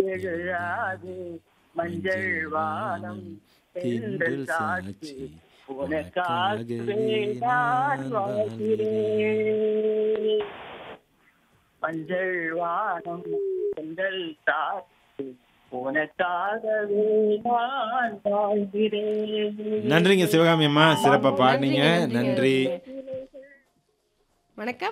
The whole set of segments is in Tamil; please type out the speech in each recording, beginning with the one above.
எழுதாது மஞ்சள் வானம் தென்றல் சாட்சி உனக்காகவே நான் வாழ்கிறேன் மஞ்சள் வானம் தென்றல் சாட்சி உனக்காகவே நான் வாழ்கிறேன் நன்றிங்க சிவகாமி அம்மா சிறப்பா பாடுனீங்க நன்றி வணக்கம்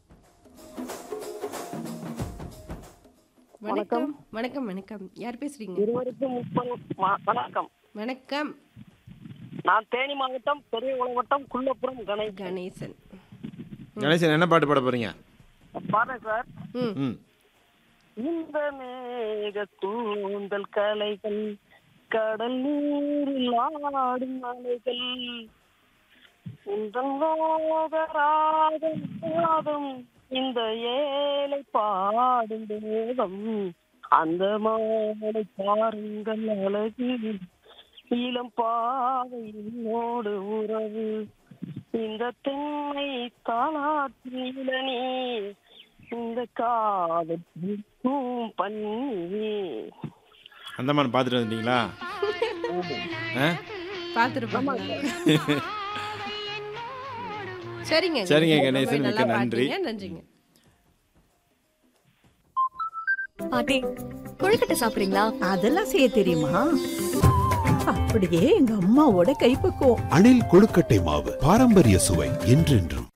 வணக்கம் வணக்கம் வணக்கம் யார் பேசுறீங்க இருவருக்கும் முப்பது வ- வணக்கம் வணக்கம் நான் தேனி மாவட்டம் பெரிய உலகட்டம் குள்ளப்புறம் கணேஷ் கணேசன் கணேசன் என்ன பாட்டு பாட போறீங்க பாருங்க சார் ம் ம் இந்த மேக கூந்தல் கலைகள் கடல் நீரில் ஆடும் அலைகள் உந்தன் ராகம் பாதம் இந்த ஏழை பாடும் வேதம் அந்த மாலை பாருங்கள் அழகு இளம் பாவை என்னோடு உறவு இந்த தென்னை தாளாற்றில நீ இந்த காதல் பூம் பண்ணி அந்தமான் பார்த்துட்டு வந்துட்டீங்களா ஆ? பார்த்துருப்பாங்க சரிங்க சரிங்க, ரொம்ப கணேசன், நல்லா மிக்க நன்றி. பாடுனீங்க. நன்றிங்க பாட்டி கொழுக்கட்டை சாப்பிடுறீங்களா அதெல்லாம் செய்ய தெரியுமா அப்படியே எங்க அம்மாவோட கைப்பக்குவம் அணில் கொழுக்கட்டை மாவு பாரம்பரிய சுவை என்றென்றும்